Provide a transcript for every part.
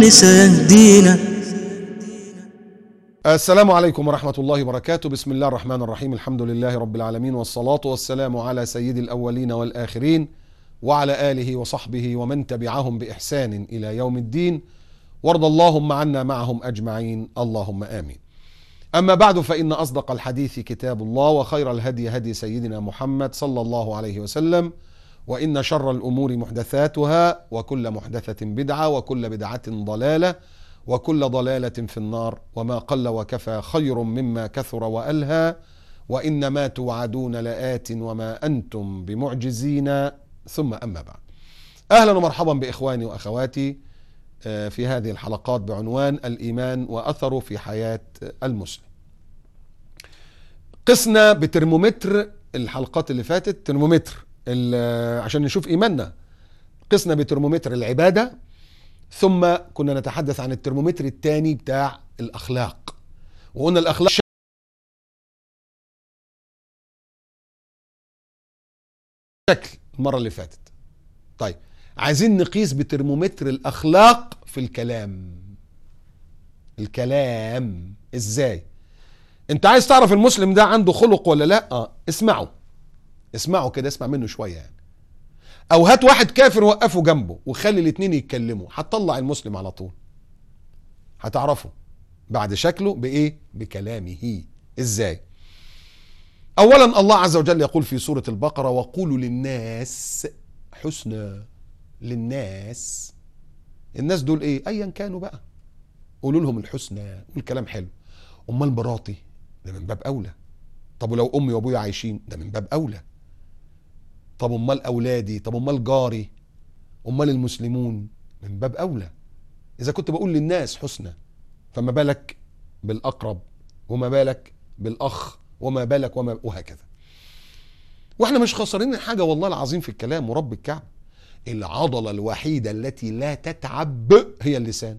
الرحمن سيهدينا السلام عليكم ورحمة الله وبركاته بسم الله الرحمن الرحيم الحمد لله رب العالمين والصلاة والسلام على سيد الأولين والآخرين وعلى آله وصحبه ومن تبعهم بإحسان إلى يوم الدين وارض اللهم عنا معهم أجمعين اللهم آمين أما بعد فإن أصدق الحديث كتاب الله وخير الهدي هدي سيدنا محمد صلى الله عليه وسلم وإن شر الأمور محدثاتها وكل محدثة بدعة وكل بدعة ضلالة وكل ضلالة في النار وما قل وكفى خير مما كثر وألهى وإنما توعدون لآت وما أنتم بمعجزين ثم أما بعد أهلا ومرحبا بإخواني وأخواتي آه، في هذه الحلقات بعنوان الإيمان وأثره في حياة المسلم قسنا بترمومتر الحلقات اللي فاتت ترمومتر ال- عشان نشوف إيماننا قسنا بترمومتر العبادة ثم كنا نتحدث عن الترمومتر الثاني بتاع الأخلاق وقلنا الأخلاق شكل المرة اللي فاتت طيب عايزين نقيس بترمومتر الأخلاق في الكلام الكلام ازاي انت عايز تعرف المسلم ده عنده خلق ولا لا اه اسمعه اسمعه كده اسمع منه شوية يعني او هات واحد كافر وقفه جنبه وخلي الاتنين يتكلموا هتطلع المسلم على طول هتعرفه بعد شكله بايه بكلامه ازاي اولا الله عز وجل يقول في سورة البقرة وقولوا للناس حسنى للناس الناس دول ايه ايا كانوا بقى قولوا لهم الحسنى والكلام حلو امال مراتي ده من باب اولى طب ولو امي وابويا عايشين ده من باب اولى طب امال اولادي طب امال جاري امال المسلمون من باب اولى اذا كنت بقول للناس حسنى فما بالك بالاقرب وما بالك بالاخ وما بالك وما وهكذا واحنا مش خسرين حاجه والله العظيم في الكلام ورب الكعب العضله الوحيده التي لا تتعب هي اللسان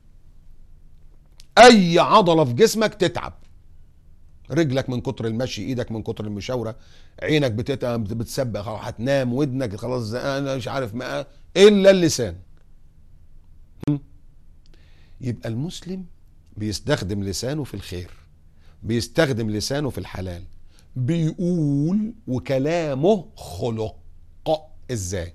اي عضله في جسمك تتعب رجلك من كتر المشي ايدك من كتر المشاوره عينك بتت... بتسبق خلاص هتنام ودنك خلاص زهقانه مش عارف ما الا اللسان هم؟ يبقى المسلم بيستخدم لسانه في الخير بيستخدم لسانه في الحلال بيقول وكلامه خلق ازاي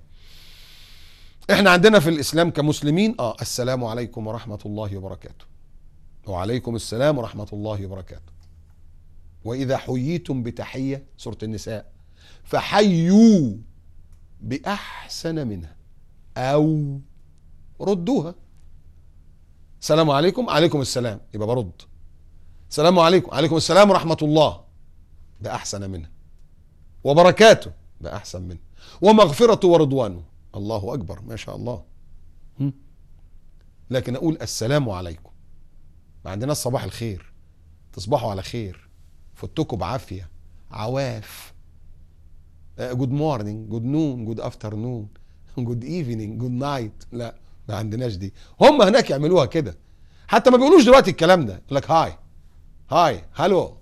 احنا عندنا في الاسلام كمسلمين اه السلام عليكم ورحمه الله وبركاته وعليكم السلام ورحمه الله وبركاته واذا حييتم بتحيه سوره النساء فحيوا باحسن منها او ردوها السلام عليكم عليكم السلام يبقى برد السلام عليكم عليكم السلام ورحمه الله باحسن منها وبركاته باحسن منها ومغفرة ورضوانه الله أكبر ما شاء الله هم؟ لكن أقول السلام عليكم ما عندنا صباح الخير تصبحوا على خير فتكوا بعافية عواف جود مورنينج جود نون جود افترنون جود ايفنينج جود نايت لا ما عندناش دي هم هناك يعملوها كده حتى ما بيقولوش دلوقتي الكلام ده يقول لك هاي هاي هلو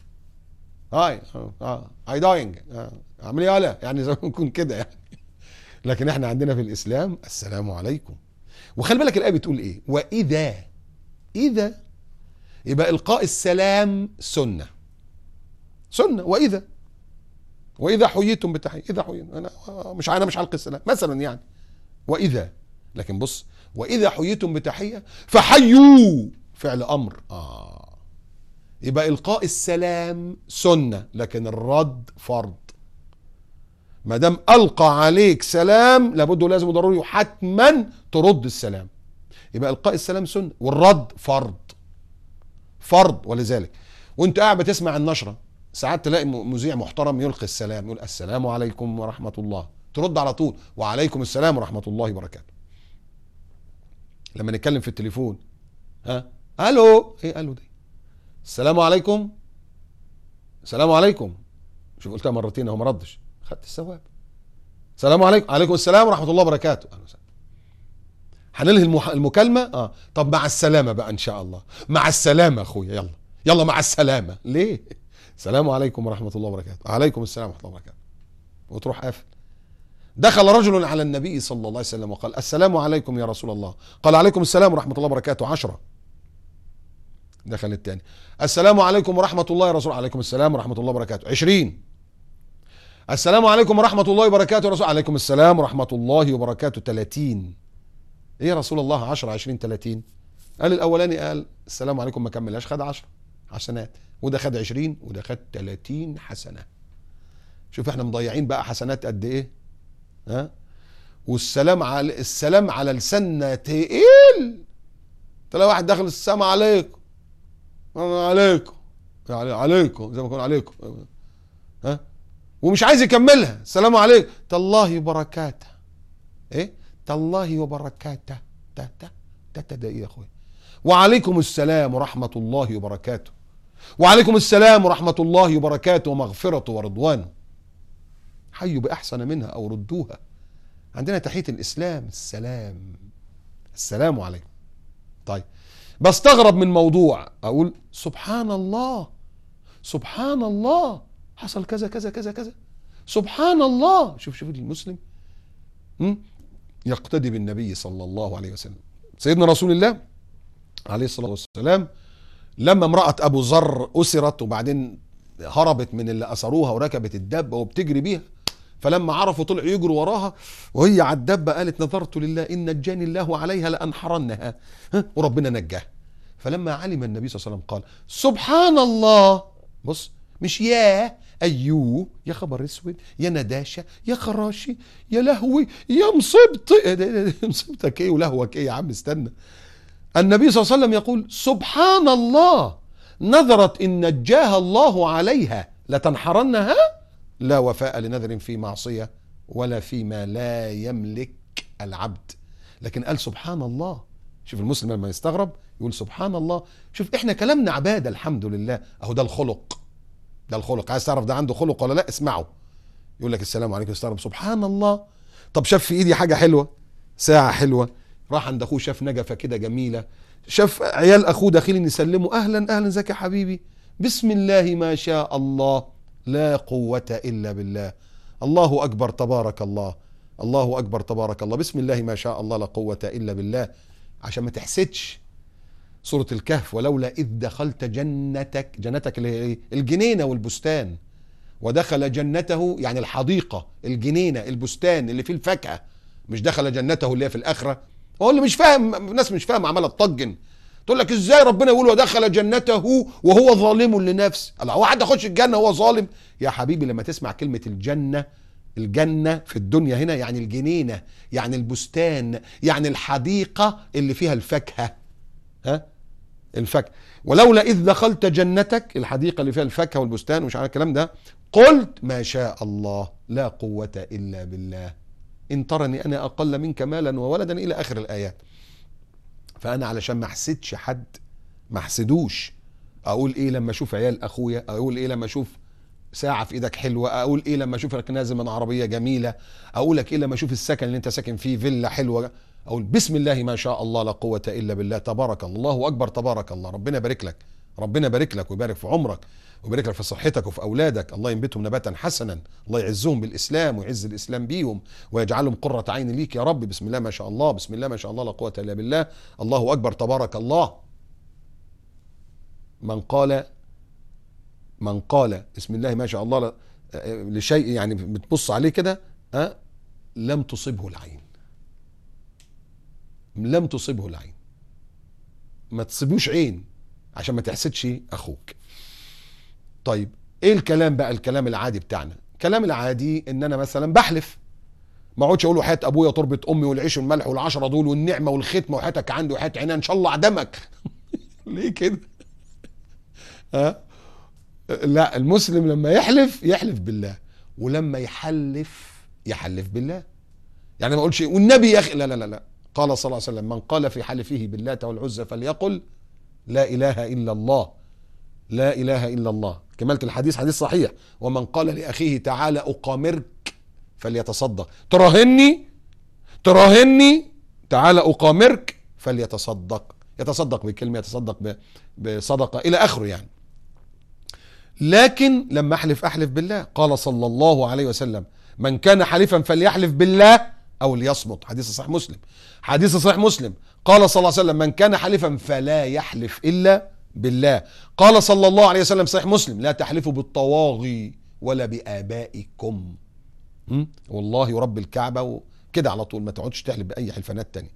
هاي هاي داينج عامل ايه يالا يعني زي ما نكون كده يعني لكن احنا عندنا في الاسلام السلام عليكم وخلي بالك الايه بتقول ايه واذا اذا يبقى القاء السلام سنه سنه واذا واذا حييتم بتحيه اذا حييتم انا مش انا مش هلقي السلام مثلا يعني واذا لكن بص واذا حييتم بتحيه فحيوا فعل امر اه يبقى القاء السلام سنه لكن الرد فرض ما دام القى عليك سلام لابد لازم ضروري حتما ترد السلام يبقى القاء السلام سنه والرد فرض فرض ولذلك وانت قاعد بتسمع النشره ساعات تلاقي م- مذيع محترم يلقي السلام يقول السلام عليكم ورحمه الله ترد على طول وعليكم السلام ورحمه الله وبركاته لما نتكلم في التليفون ها الو ايه الو دي السلام عليكم السلام عليكم شوف قلتها مرتين اهو ما ردش خدت الثواب السلام عليكم عليكم السلام ورحمه الله وبركاته أهلا وسهلا. هننهي المح... المكالمه اه طب مع السلامه بقى ان شاء الله مع السلامه اخويا يلا يلا مع السلامه ليه السلام عليكم ورحمه الله وبركاته عليكم السلام ورحمه الله وبركاته وتروح قافل دخل رجل على النبي صلى الله عليه وسلم وقال السلام عليكم يا رسول الله قال عليكم السلام ورحمة الله وبركاته عشرة دخل الثاني السلام عليكم ورحمة الله يا رسول عليكم السلام ورحمة الله وبركاته عشرين السلام عليكم ورحمة الله وبركاته يا رسول عليكم السلام ورحمة الله وبركاته 30 ايه يا رسول الله 10 20 30 قال الاولاني قال السلام عليكم ما كملهاش خد 10 حسنات وده خد 20 وده خد 30 حسنه شوف احنا مضيعين بقى حسنات قد ايه ها والسلام على السلام على لساننا تقيل تلاقي واحد داخل السلام عليكم عليكم يعني عليكم زي ما يكون عليكم ها ومش عايز يكملها السلام عليكم تالله وبركاته ايه تالله وبركاته تا تا تا تا ده ايه يا اخويا وعليكم السلام ورحمه الله وبركاته وعليكم السلام ورحمه الله وبركاته ومغفرته ورضوانه حيوا باحسن منها او ردوها عندنا تحيه الاسلام السلام السلام عليكم طيب بستغرب من موضوع اقول سبحان الله سبحان الله حصل كذا كذا كذا كذا سبحان الله شوف شوف المسلم م? يقتدي بالنبي صلى الله عليه وسلم سيدنا رسول الله عليه الصلاة والسلام لما امرأة أبو ذر أسرت وبعدين هربت من اللي أسروها وركبت الدبة وبتجري بيها فلما عرفوا طلعوا يجروا وراها وهي على الدبة قالت نظرت لله إن نجاني الله عليها لأنحرنها ها؟ وربنا نجاها فلما علم النبي صلى الله عليه وسلم قال سبحان الله بص مش يا ايوه يا خبر اسود يا نداشه يا خراشي يا لهوي يا مصيبتي إيه ده- ده- ده مصيبتك ايه ولهوك ايه يا عم استنى النبي صلى الله عليه وسلم يقول سبحان الله نذرت ان نجاها الله عليها لتنحرنها لا وفاء لنذر في معصيه ولا فيما لا يملك العبد لكن قال سبحان الله شوف المسلم لما يستغرب يقول سبحان الله شوف احنا كلامنا عباده الحمد لله اهو ده الخلق ده الخلق عايز تعرف ده عنده خلق ولا لا اسمعه يقول لك السلام عليكم يستغرب سبحان الله طب شاف في ايدي حاجه حلوه ساعه حلوه راح عند اخوه شاف نجفه كده جميله شاف عيال اخوه داخلين يسلموا اهلا اهلا ازيك يا حبيبي بسم الله ما شاء الله لا قوه الا بالله الله اكبر تبارك الله الله اكبر تبارك الله بسم الله ما شاء الله لا قوه الا بالله عشان ما تحسدش سورة الكهف ولولا إذ دخلت جنتك جنتك اللي هي إيه؟ الجنينة والبستان ودخل جنته يعني الحديقة الجنينة البستان اللي فيه الفاكهة مش دخل جنته اللي هي في الآخرة هو اللي مش فاهم الناس مش فاهم عمالة تطجن تقول لك ازاي ربنا يقول ودخل جنته وهو ظالم لنفسه الله هو حد يخش الجنة وهو ظالم يا حبيبي لما تسمع كلمة الجنة الجنة في الدنيا هنا يعني الجنينة يعني البستان يعني الحديقة اللي فيها الفاكهة ها الفاكهه ولولا اذ دخلت جنتك الحديقه اللي فيها الفاكهه والبستان ومش عارف الكلام ده قلت ما شاء الله لا قوه الا بالله ان ترني انا اقل منك مالا وولدا الى اخر الايات فانا علشان ما احسدش حد ما احسدوش اقول ايه لما اشوف عيال اخويا اقول ايه لما اشوف ساعة في ايدك حلوة اقول ايه لما اشوفك نازل من عربية جميلة اقول لك ايه لما اشوف السكن اللي انت ساكن فيه فيلا حلوة اقول بسم الله ما شاء الله لا قوة الا بالله تبارك الله الله اكبر تبارك الله ربنا يبارك لك ربنا يبارك لك ويبارك في عمرك ويبارك لك في صحتك وفي اولادك الله ينبتهم نباتا حسنا الله يعزهم بالاسلام ويعز الاسلام بيهم ويجعلهم قرة عين ليك يا رب بسم الله ما شاء الله بسم الله ما شاء الله لا قوة الا بالله الله اكبر تبارك الله من قال من قال بسم الله ما شاء الله ل- آه، لشيء يعني بتبص عليه كده أه لم تصبه العين لم تصبه العين ما تصيبوش عين عشان ما تحسدش اخوك طيب ايه الكلام بقى الكلام العادي بتاعنا الكلام العادي ان انا مثلا بحلف ما اقعدش اقول وحياه ابويا تربه امي والعيش والملح والعشره دول والنعمه والختمه وحياتك عندي وحياه عيني ان شاء الله اعدمك ليه كده ها لا المسلم لما يحلف يحلف بالله ولما يحلف يحلف بالله يعني ما اقولش والنبي يا اخي لا لا لا لا قال صلى الله عليه وسلم من قال في حلفه باللات والعزى فليقل لا اله الا الله لا اله الا الله كملت الحديث حديث صحيح ومن قال لاخيه تعالى اقامرك فليتصدق تراهني تراهني تعالى اقامرك فليتصدق يتصدق بكلمه يتصدق ب- بصدقه الى اخره يعني لكن لما احلف احلف بالله قال صلى الله عليه وسلم من كان حليفا فليحلف بالله او ليصمت حديث صحيح مسلم حديث صحيح مسلم قال صلى الله عليه وسلم من كان حليفا فلا يحلف الا بالله قال صلى الله عليه وسلم صحيح مسلم لا تحلفوا بالطواغي ولا بآبائكم م? والله رب الكعبة وكده على طول ما تقعدش تحلف بأي حلفانات تانية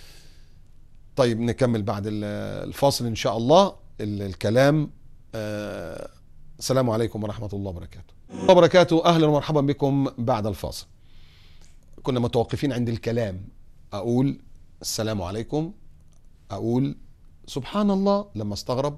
طيب نكمل بعد ال- الفاصل إن شاء الله ال- الكلام آه، السلام عليكم ورحمة الله وبركاته الله وبركاته أهلا ومرحبا بكم بعد الفاصل كنا متوقفين عند الكلام أقول السلام عليكم أقول سبحان الله لما استغرب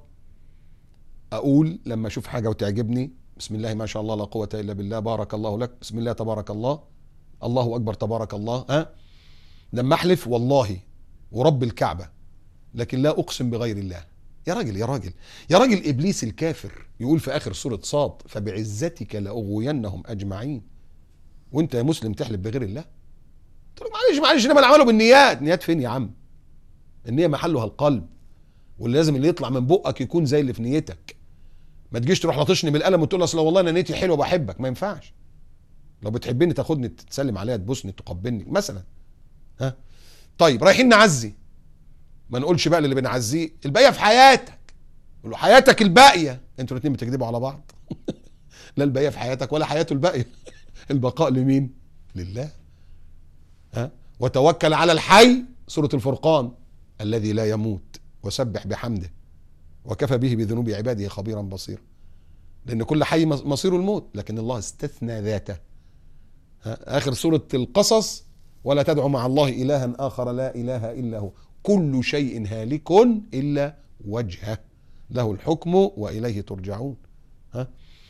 اقول لما اشوف حاجه وتعجبني بسم الله ما شاء الله لا قوه الا بالله بارك الله لك بسم الله تبارك الله الله اكبر تبارك الله ها لما احلف والله ورب الكعبه لكن لا اقسم بغير الله يا راجل يا راجل يا راجل ابليس الكافر يقول في اخر سوره صاد فبعزتك لاغوينهم اجمعين وانت يا مسلم تحلف بغير الله قلت له معلش معلش انما العمل بالنيات نيات فين يا عم النيه محلها القلب واللي لازم اللي يطلع من بقك يكون زي اللي في نيتك ما تجيش تروح لطشني بالقلم وتقول اصل والله انا نيتي حلوه بحبك ما ينفعش لو بتحبني تاخدني تسلم عليا تبوسني تقبلني مثلا ها طيب رايحين نعزي ما نقولش بقى اللي بنعزيه الباقيه في حياتك نقول له حياتك الباقيه انتوا الاثنين بتكذبوا على بعض لا الباقيه في حياتك ولا حياته الباقيه البقاء لمين لله ها وتوكل على الحي سوره الفرقان الذي لا يموت وسبح بحمده وكفى به بذنوب عباده خبيرا بصيرا لان كل حي مص- مصيره الموت لكن الله استثنى ذاته ها؟ اخر سوره القصص ولا تدعو مع الله الها اخر لا اله الا هو كل شيء هالك الا وجهه له الحكم واليه ترجعون ها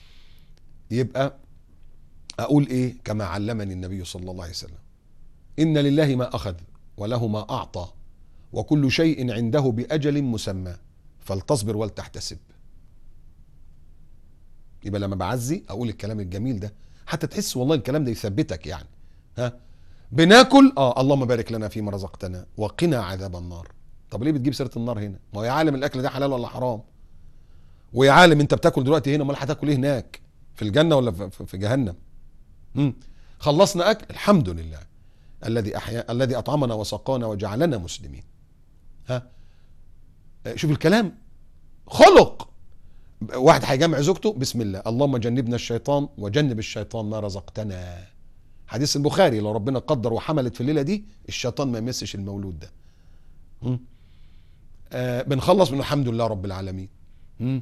يبقى اقول ايه كما علمني النبي صلى الله عليه وسلم ان لله ما اخذ وله ما اعطى وكل شيء عنده باجل مسمى فلتصبر ولتحتسب يبقى لما بعزي اقول الكلام الجميل ده حتى تحس والله الكلام ده يثبتك يعني ها بناكل اه اللهم بارك لنا فيما رزقتنا وقنا عذاب النار طب ليه بتجيب سيره النار هنا ما هو يا عالم الاكل ده حلال ولا حرام ويا عالم انت بتاكل دلوقتي هنا امال هتاكل ايه هناك في الجنه ولا في- في في جهنم مم. خلصنا اكل الحمد لله الذي احيا الذي اطعمنا وسقانا وجعلنا مسلمين ها شوف الكلام خلق واحد هيجمع زوجته بسم الله اللهم جنبنا الشيطان وجنب الشيطان ما رزقتنا حديث البخاري لو ربنا قدر وحملت في الليله دي الشيطان ما يمسش المولود ده مم. آه بنخلص من الحمد لله رب العالمين مم.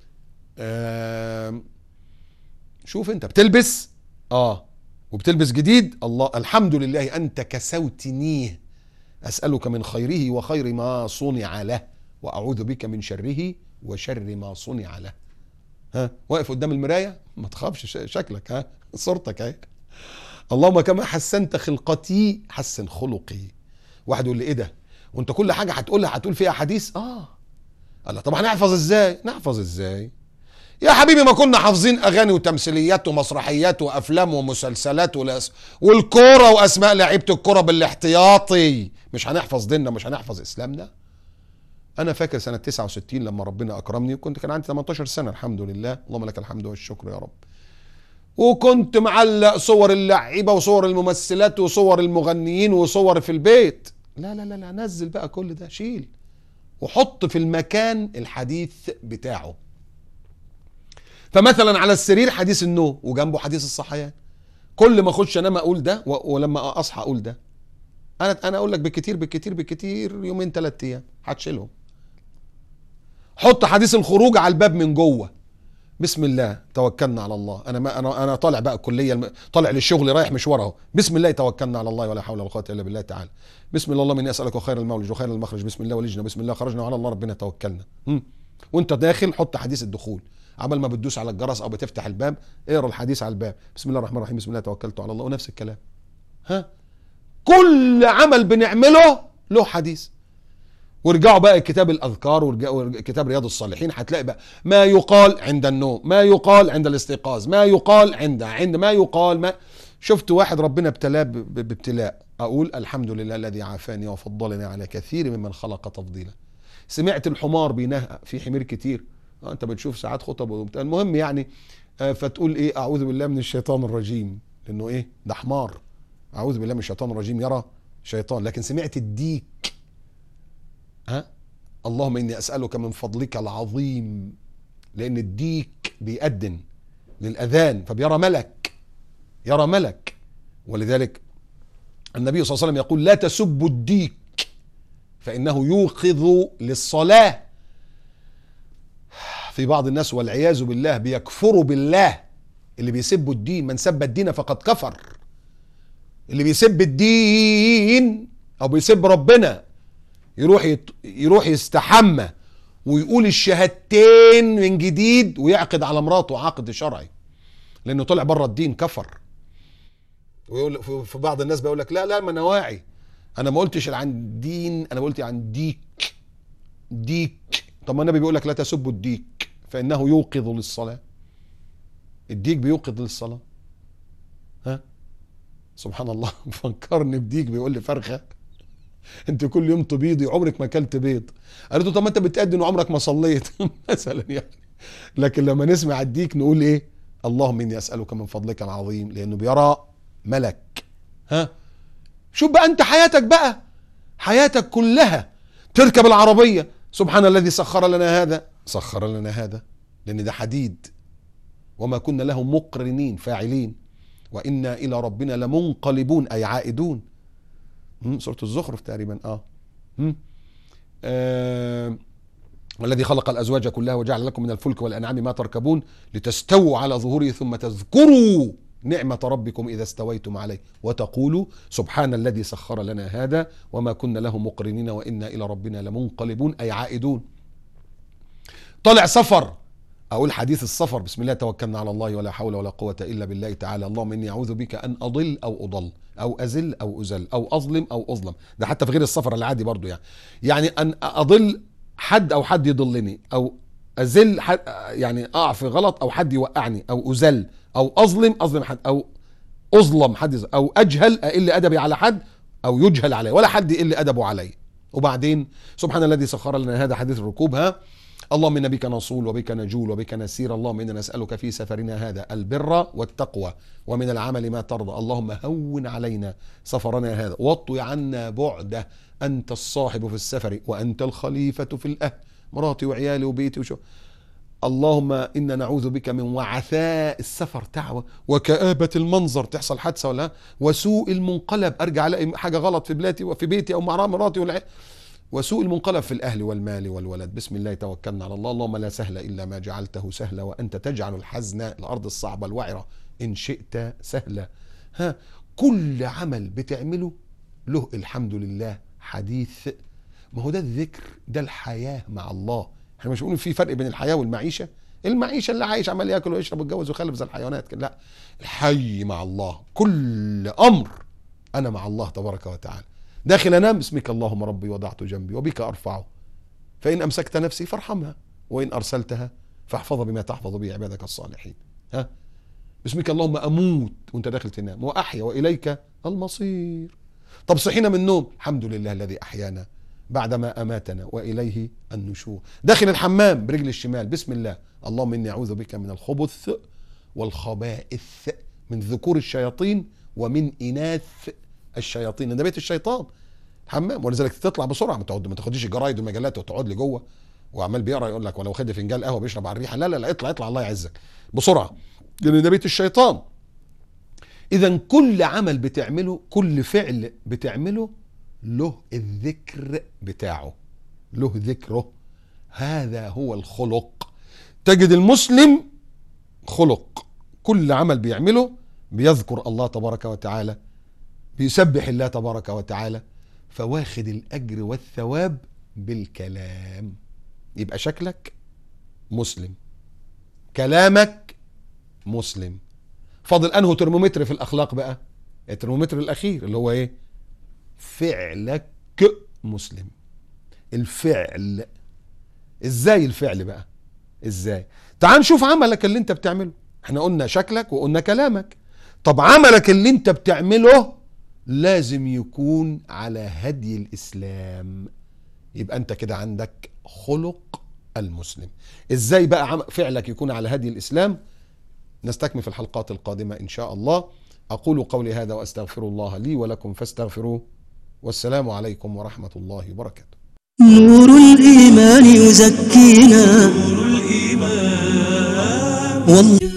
آه شوف انت بتلبس اه وبتلبس جديد الله الحمد لله انت كسوتنيه اسالك من خيره وخير ما صنع له واعوذ بك من شره وشر ما صنع له ها واقف قدام المرايه ما تخافش ش- شكلك ها صورتك اهي اللهم كما حسنت خلقتي حسن خلقي واحد يقول لي ايه ده وانت كل حاجه هتقولها هتقول فيها حديث اه قال له طب هنحفظ ازاي نحفظ ازاي يا حبيبي ما كنا حافظين اغاني وتمثيليات ومسرحيات وافلام ومسلسلات ولاس والكوره واسماء لعيبه الكوره بالاحتياطي مش هنحفظ ديننا مش هنحفظ اسلامنا انا فاكر سنه 69 لما ربنا اكرمني كنت كان عندي 18 سنه الحمد لله اللهم لك الحمد والشكر يا رب وكنت معلق صور اللعيبه وصور الممثلات وصور المغنيين وصور في البيت لا لا لا لا نزل بقى كل ده شيل وحط في المكان الحديث بتاعه فمثلا على السرير حديث النوم وجنبه حديث الصحيان كل ما اخش انام اقول ده و- ولما اصحى اقول ده انا انا اقول لك بالكتير بالكتير بالكتير يومين ثلاث ايام هتشيلهم حط حديث الخروج على الباب من جوه بسم الله توكلنا على الله انا ما انا انا طالع بقى الكليه الم... طالع للشغل رايح مشوار اهو بسم الله توكلنا على الله ولا حول ولا قوه الا بالله تعالى بسم الله اللهم اني اسالك خير المولج وخير المخرج بسم الله ولجنا بسم الله خرجنا وعلى الله ربنا توكلنا مم. وانت داخل حط حديث الدخول عمل ما بتدوس على الجرس او بتفتح الباب اقرا الحديث على الباب بسم الله الرحمن الرحيم بسم الله توكلت على الله ونفس الكلام ها كل عمل بنعمله له حديث وارجعوا بقى كتاب الاذكار وارجعوا كتاب رياض الصالحين هتلاقي بقى ما يقال عند النوم ما يقال عند الاستيقاظ ما يقال عند عند ما يقال ما شفت واحد ربنا ابتلاه ب- ب- بابتلاء اقول الحمد لله الذي عافاني وفضلني على كثير ممن خلق تفضيلا سمعت الحمار بينهق في حمير كتير آه، انت بتشوف ساعات خطب وبتاع المهم يعني آه، فتقول ايه اعوذ بالله من الشيطان الرجيم لانه ايه ده حمار اعوذ بالله من الشيطان الرجيم يرى شيطان لكن سمعت الديك ها اللهم اني اسالك من فضلك العظيم لان الديك بيأذن للاذان فبيرى ملك يرى ملك ولذلك النبي صلى الله عليه وسلم يقول لا تسبوا الديك فانه يوقظ للصلاه في بعض الناس والعياذ بالله بيكفروا بالله اللي بيسبوا الدين من سب الدين فقد كفر اللي بيسب الدين او بيسب ربنا يروح يت... يروح يستحمى ويقول الشهادتين من جديد ويعقد على مراته عقد شرعي لانه طلع بره الدين كفر ويقول في- في بعض الناس بيقول لك لا لا ما انا واعي انا ما قلتش عن دين انا قلت عن ديك ديك طب ما النبي بيقول لك لا تسبوا الديك فانه يوقظ للصلاه الديك بيوقظ للصلاه ها سبحان الله فكرني بديك بيقول لي فرخه انت كل يوم تبيضي عمرك ما اكلت بيض قالت له طب ما انت بتأذن وعمرك ما صليت مثلا يعني لكن لما نسمع الديك نقول ايه اللهم اني اسالك من فضلك العظيم لانه بيرى ملك ها شوف بقى انت حياتك بقى حياتك كلها تركب العربيه سبحان الذي سخر لنا هذا سخر لنا هذا لان ده حديد وما كنا له مقرنين فاعلين وانا الى ربنا لمنقلبون اي عائدون مم، سوره الزخرف تقريبا اه مم. آه والذي خلق الازواج كلها وجعل لكم من الفلك والانعام ما تركبون لتستووا على ظهوره ثم تذكروا نعمة ربكم إذا استويتم عليه وتقولوا سبحان الذي سخر لنا هذا وما كنا له مقرنين وإنا إلى ربنا لمنقلبون أي عائدون طلع سفر أقول حديث السفر بسم الله توكلنا على الله ولا حول ولا قوة إلا بالله تعالى اللهم إني أعوذ بك أن أضل أو أضل أو أزل أو أزل أو أظلم أو أظلم ده حتى في غير السفر العادي برضو يعني يعني أن أضل حد أو حد يضلني أو أزل حد يعني أقع في غلط أو حد يوقعني أو أزل أو أظلم أظلم حد أو أظلم حد يظلم أو أجهل أقل أدبي على حد أو يجهل علي ولا حد يقل أدبه علي وبعدين سبحان الذي سخر لنا هذا حديث الركوب ها اللهم إن بك نصول وبك نجول وبك نسير اللهم إنا نسألك في سفرنا هذا البر والتقوى ومن العمل ما ترضى اللهم هون علينا سفرنا هذا واطوي عنا بعده أنت الصاحب في السفر وأنت الخليفة في الأهل مراتي وعيالي وبيتي وشو اللهم إنا نعوذ بك من وعثاء السفر تعوى وكآبة المنظر تحصل حادثة ولا وسوء المنقلب أرجع ألاقي حاجة غلط في بلاتي وفي بيتي أو مع مراتي ولا وسوء المنقلب في الأهل والمال والولد بسم الله توكلنا على الله اللهم لا سهل إلا ما جعلته سهلا وأنت تجعل الحزن الأرض الصعبة الوعرة إن شئت سهلا ها كل عمل بتعمله له الحمد لله حديث ما هو ده الذكر ده الحياة مع الله احنا مش بنقول في فرق بين الحياة والمعيشة المعيشة اللي عايش عمال ياكل ويشرب ويتجوز ويخلف زي الحيوانات كده. لا الحي مع الله كل أمر أنا مع الله تبارك وتعالى داخل أنام باسمك اللهم ربي وضعت جنبي وبك أرفعه فإن أمسكت نفسي فارحمها وإن أرسلتها فاحفظها بما تحفظ به عبادك الصالحين ها باسمك اللهم أموت وأنت داخل تنام وأحيا وإليك المصير طب صحينا من النوم الحمد لله الذي أحيانا بعدما أماتنا وإليه النشور داخل الحمام برجل الشمال بسم الله اللهم إني أعوذ بك من الخبث والخبائث من ذكور الشياطين ومن إناث الشياطين ده بيت الشيطان حمام ولذلك تطلع بسرعه ما تقعد ما تاخديش الجرايد والمجلات وتقعد لي جوه وعمال بيقرا يقول لك ولو خد فنجان قهوه بيشرب على الريحه لا لا لا اطلع اطلع الله يعزك بسرعه لان ده بيت الشيطان اذا كل عمل بتعمله كل فعل بتعمله له الذكر بتاعه له ذكره هذا هو الخلق تجد المسلم خلق كل عمل بيعمله بيذكر الله تبارك وتعالى بيسبح الله تبارك وتعالى فواخد الاجر والثواب بالكلام يبقى شكلك مسلم كلامك مسلم فاضل انه ترمومتر في الاخلاق بقى الترمومتر الاخير اللي هو ايه فعلك مسلم الفعل ازاي الفعل بقى ازاي تعال نشوف عملك اللي انت بتعمله احنا قلنا شكلك وقلنا كلامك طب عملك اللي انت بتعمله لازم يكون على هدي الاسلام يبقى انت كده عندك خلق المسلم ازاي بقى عم- فعلك يكون على هدي الاسلام نستكمل في الحلقات القادمه ان شاء الله أقول قولي هذا وأستغفر الله لي ولكم فاستغفروه والسلام عليكم ورحمة الله وبركاته نور الإيمان يزكينا والله